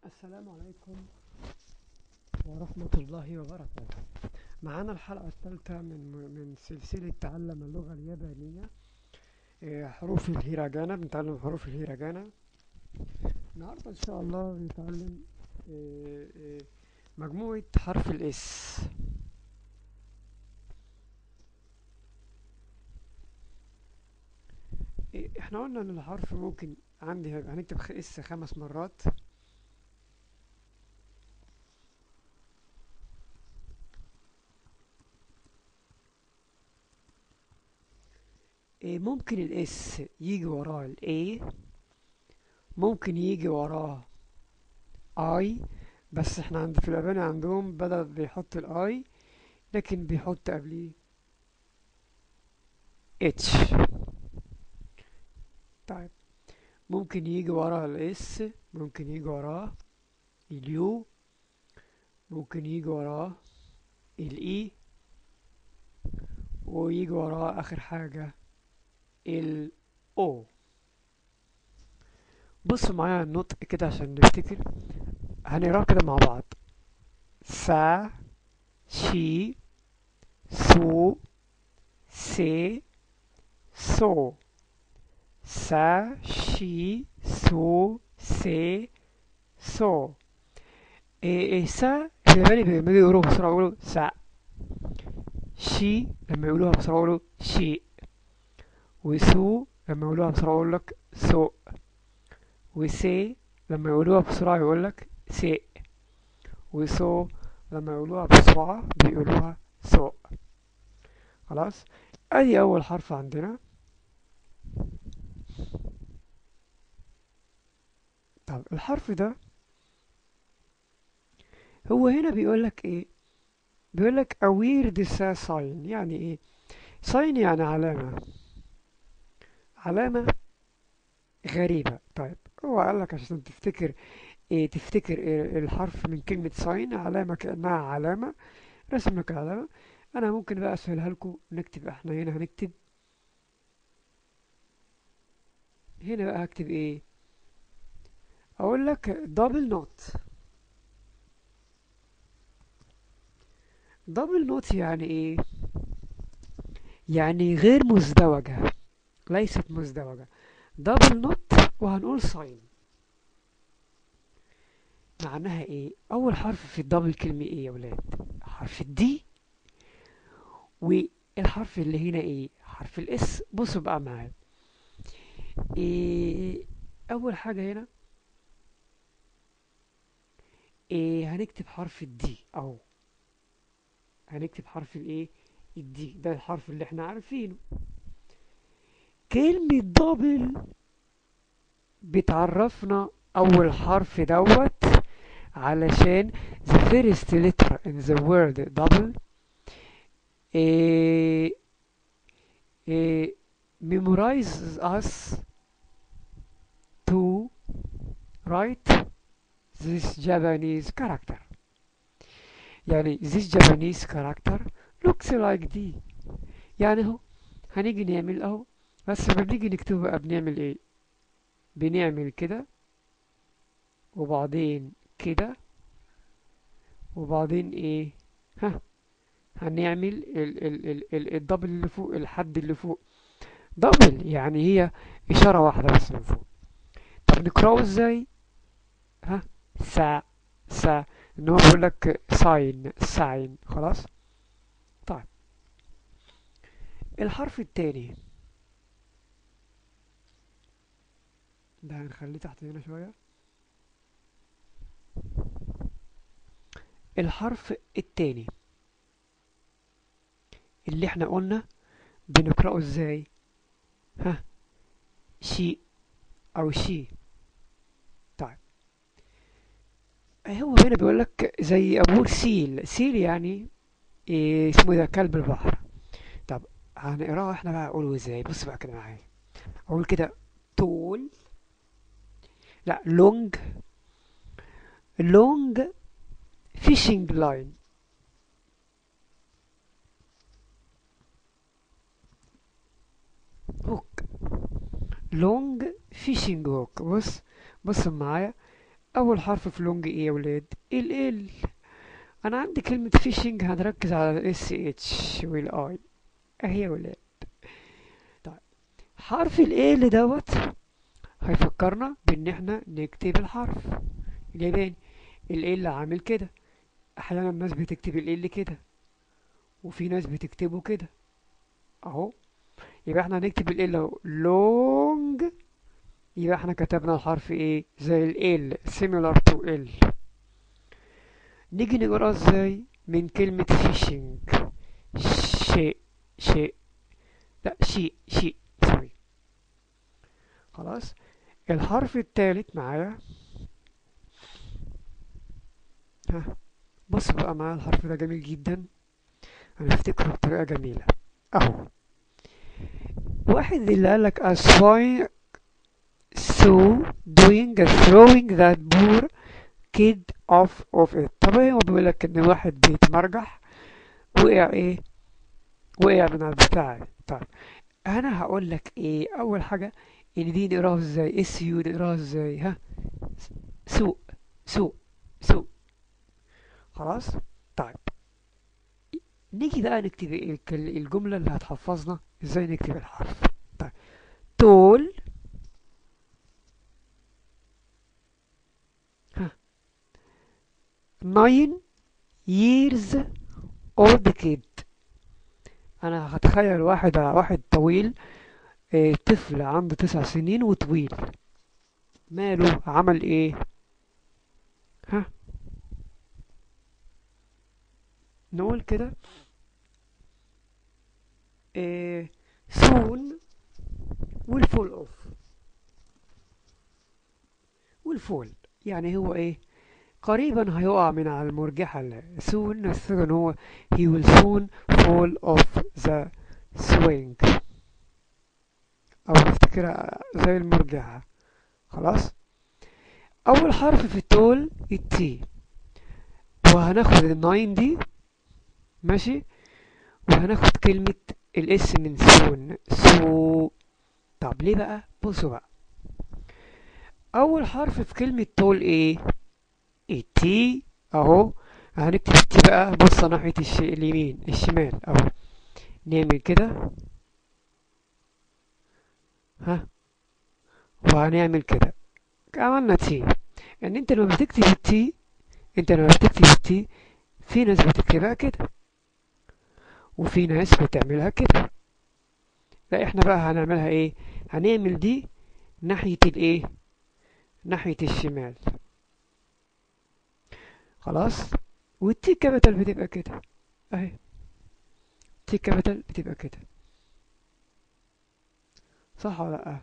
السلام عليكم ورحمة الله وبركاته معانا الحلقة الثالثة من من سلسلة تعلم اللغة اليابانية إيه، حروف الهيراجانا بنتعلم حروف الهيراجانا النهاردة إن شاء الله بنتعلم إيه، إيه، مجموعة حرف الاس احنا قلنا ان الحرف ممكن عندي هيبقى هنكتب خ- اس خمس مرات إيه، ممكن الاس يجي وراه الاي ممكن يجي وراه اي بس احنا عند في اليابان عندهم بدل بيحط الاي لكن بيحط قبليه اتش طيب ممكن يجي وراه الاس ممكن يجي وراه اليو ممكن يجي وراه الاي ويجي وراه اخر حاجة ال او بصوا معايا النطق كده عشان نفتكر هنقراه كده مع بعض سا شي سو سي سو سا شي سو سي سو إيه إيه سا في الياباني لما يجي يقولوها بسرعة يقولوا سا شي لما يقولوها بسرعة يقولوا شي وسو لما يقولوها بسرعة يقول لك سو وسي لما يقولوها بسرعة يقول لك سي وسو لما يقولوها بسرعة بيقولوها سو خلاص ادي اول حرف عندنا طب الحرف ده هو هنا بيقول لك ايه بيقول لك a weird sign يعني ايه sign يعني علامة علامة غريبة طيب هو قال لك عشان تفتكر إيه تفتكر إيه الحرف من كلمة sign علامة كأنها علامة رسم لك علامة أنا ممكن بقى أسهلها لكم نكتب إحنا هنا هنكتب هنا بقى هكتب إيه أقول لك دبل نوت دبل نوت يعني إيه يعني غير مزدوجة ليست مزدوجة دبل نوت وهنقول ساين معناها ايه اول حرف في الدبل كلمة ايه يا ولاد حرف الدي والحرف اللي هنا ايه حرف الاس بصوا بقى معايا إيه اول حاجة هنا إيه هنكتب حرف الدي اهو هنكتب حرف الايه الدي ده الحرف اللي احنا عارفينه كلمة دبل بتعرفنا أول حرف دوت علشان the first letter in the word double eh, eh, memorizes us to write this Japanese character يعني this Japanese character looks like دي يعني اهو هنيجي نعمل اهو بس لما بنيجي نكتبه بقى بنعمل ايه بنعمل كده وبعدين كده وبعدين ايه ها هنعمل ال ال ال ال الدبل اللي فوق الحد اللي فوق دبل يعني هي إشارة واحدة بس من فوق طب نقرأه ازاي ها سا سا ان هو بيقول لك ساين ساين خلاص طيب الحرف التاني ده هنخليه تحت هنا شوية الحرف التاني اللي احنا قلنا بنقرأه ازاي ها شي او شي طيب هو هنا بيقول لك زي ابوك سيل سيل يعني إيه اسمه ده كلب البحر طب هنقراه احنا بقى اقوله ازاي بص بقى كده معايا اقول كده طول لا لونج لونج فيشنج لاين هوك لونج فيشنج هوك بص بص معايا اول حرف في لونج ايه يا ولاد ال ال انا عندي كلمة فيشنج هنركز على الاس اتش والاي اهي يا ولاد طيب حرف ال ال دوت هيفكرنا بان احنا نكتب الحرف الياباني ال ال عامل كده احيانا الناس بتكتب ال ال كده وفي ناس بتكتبه كده اهو يبقى احنا هنكتب ال ال لونج يبقى احنا كتبنا الحرف ايه زي ال L similar to L نيجي نقرا ازاي من كلمة fishing شيء شيء لا شيء شيء سوري خلاص الحرف الثالث معايا ها بص بقى معايا الحرف ده جميل جدا هنفتكره بطريقة جميلة اهو واحد اللي قالك as fine so doing throwing that poor kid off of it طبعا هو بيقول لك ان واحد بيتمرجح وقع ايه وقع من على البتاع طيب انا هقول لك ايه اول حاجه ان دي نقراها ازاي اس يو نقراها ازاي ها سوق سوق سوق خلاص طيب نيجي بقى نكتب الكل- الجمله اللي هتحفظنا ازاي نكتب الحرف طيب تول nine years old kid انا هتخيل واحد واحد طويل آه، طفل عنده تسع سنين وطويل ماله عمل ايه ها نقول كده آه، soon will fall off will fall يعني هو ايه قريبا هيقع من على المرجحة ال- soon نفتكر ان هو he will soon fall off the swing او نفتكرها زي المرجحة خلاص اول حرف في التول التي وهناخد الناين دي ماشي وهناخد كلمة الاس من سون سو طب ليه بقى بصوا بقى اول حرف في كلمة تول ايه التي اهو هنكتب التي بقى بص ناحية الش... اليمين الشمال اهو نعمل كده ها وهنعمل كده عملنا تي ان انت لما بتكتب التي انت لما بتكتب التي في ناس بتكتبها كده وفي ناس بتعملها كده لا احنا بقى هنعملها ايه هنعمل دي ناحية الايه ناحية الشمال خلاص والتي كابيتال بتبقى كده اهي تي كابيتال بتبقى كده صح ولا لا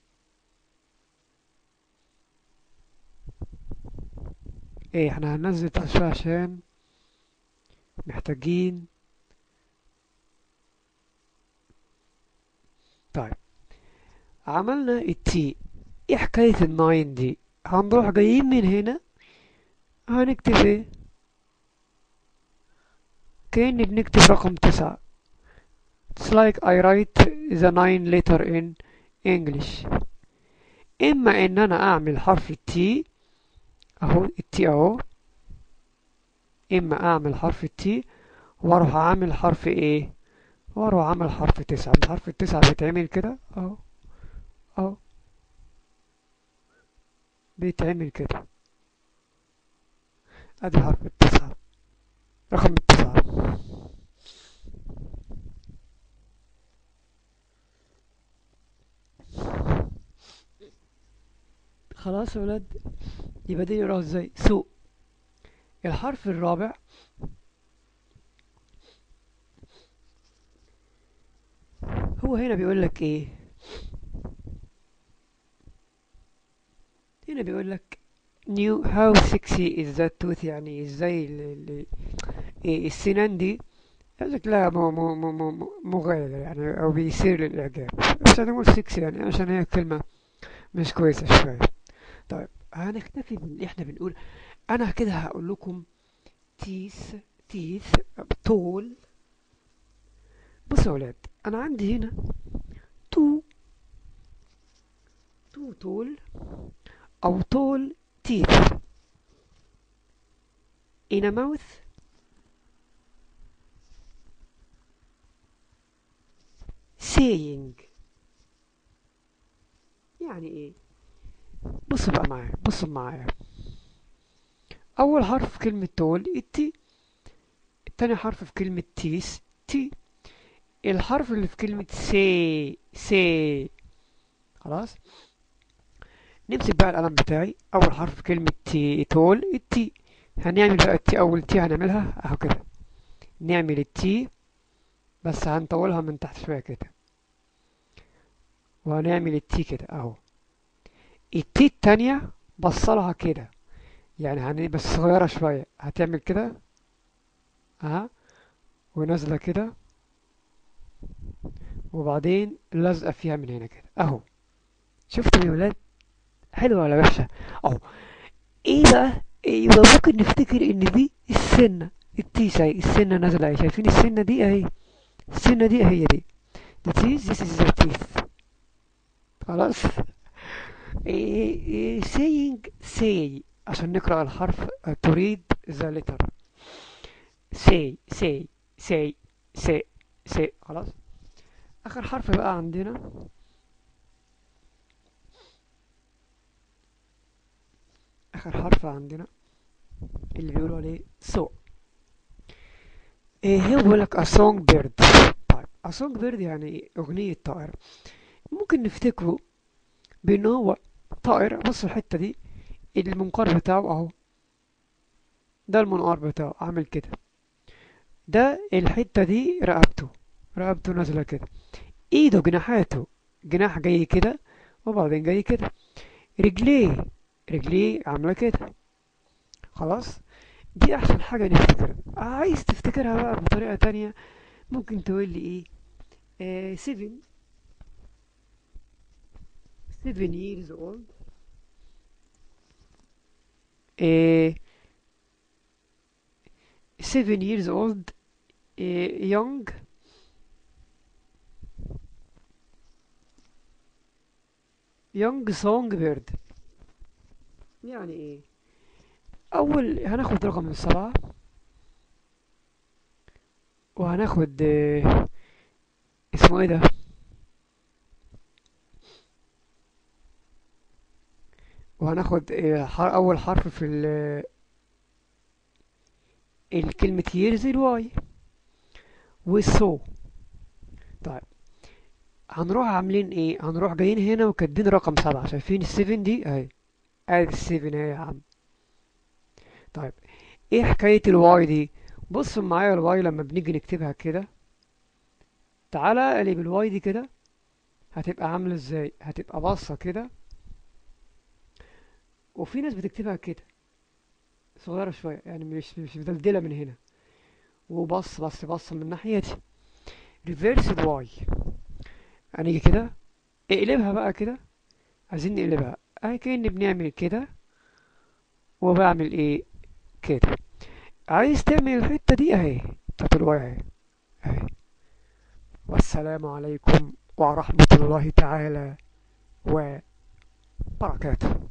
ايه احنا هننزل شوية عشان محتاجين طيب عملنا التي ايه حكاية الناين دي هنروح جايين من هنا هنكتب ايه كأني بنكتب رقم تسعة It's like I write the nine letter in English إما إن أنا أعمل حرف التي أهو التي أهو إما أعمل حرف التي وأروح أعمل حرف إيه وأروح أعمل حرف تسعة مش حرف التسعة بيتعمل كده أهو أهو بيتعمل كده أدي حرف التسعة رقم التسعة خلاص يا ولاد يبقى دي نقراها ازاي سوق الحرف الرابع هو هنا بيقول لك ايه هنا بيقول لك new how sexy is that tooth يعني ازاي ال- ال- إيه السنان دي قال لك لا مو مو مو مو مو- مغالي يعني او بيصير للاعجاب مش هنقول سكسي يعني عشان هي كلمة مش كويسة شوية طيب هنكتفي باللي احنا بنقول انا كده هقول لكم تيث تيث طول بصوا يا ولاد انا عندي هنا تو تو طول او طول تيث in a mouth saying يعني ايه بص بقى معايا بص معايا اول حرف في كلمة تول التي تاني حرف في كلمة تيس تي الحرف اللي في كلمة سي سي خلاص نمسك بقى القلم بتاعي اول حرف في كلمة تي تول التي هنعمل بقى التي اول تي هنعملها اهو كده نعمل التي بس هنطولها من تحت شوية كده وهنعمل التي كده اهو التي التانية بصلها كده يعني هن بس صغيرة شوية هتعمل كده اها ونازلة كده وبعدين لازقة فيها من هنا كده اهو شفتوا يا ولاد حلوة ولا وحشة اهو ايه بقى إيه يبقى ممكن نفتكر ان دي السنة التي شاي السنة نازلة اهي شايفين السنة دي اهي السنة دي هي دي the teeth this is the teeth خلاص إيه إيه saying say عشان نقرأ الحرف آه، تريد the letter say say say say say خلاص آخر حرف بقى عندنا آخر حرف عندنا اللي بيقولوا عليه so إيه هو بيقول لك a song bird طيب a song bird يعني أغنية طائر ممكن نفتكره بأنه هو طائر بص الحتة دي المنقار بتاعه أهو ده المنقار بتاعه عامل كده ده الحتة دي رقبته رقبته نازلة كده ايده جناحاته جناح جاي كده وبعدين جاي كده رجليه رجليه عاملة كده خلاص دي احسن حاجة نفتكرها عايز تفتكرها بقى بطريقة تانية ممكن تقول لي ايه آه seven seven years old آه seven years old آه young young songbird يعني ايه اول هناخد رقم السبعة وهناخد آه، اسمه ايه ده وهناخد آه، حر- اول حرف في ال- الكلمة years الواي والسو طيب هنروح عاملين ايه هنروح جايين هنا وكاتبين رقم سبعة شايفين السيفن دي اهي ادي السيفن اهي يا عم طيب ايه حكاية الواي دي بصوا معايا الواي لما بنيجي نكتبها كده تعالى قلب الواي دي كده هتبقى عاملة ازاي هتبقى باصة كده وفي ناس بتكتبها كده صغيرة شوية يعني مش مش مدلدلة من هنا وبص بص بص من الناحية دي ريفيرس الواي هنيجي كده اقلبها بقى كده عايزين نقلبها اهي كأني بنعمل كده وبعمل ايه كده عايز تعمل الحتة دي اهي بتاعت الواي اهي اهي والسلام عليكم ورحمة الله تعالى وبركاته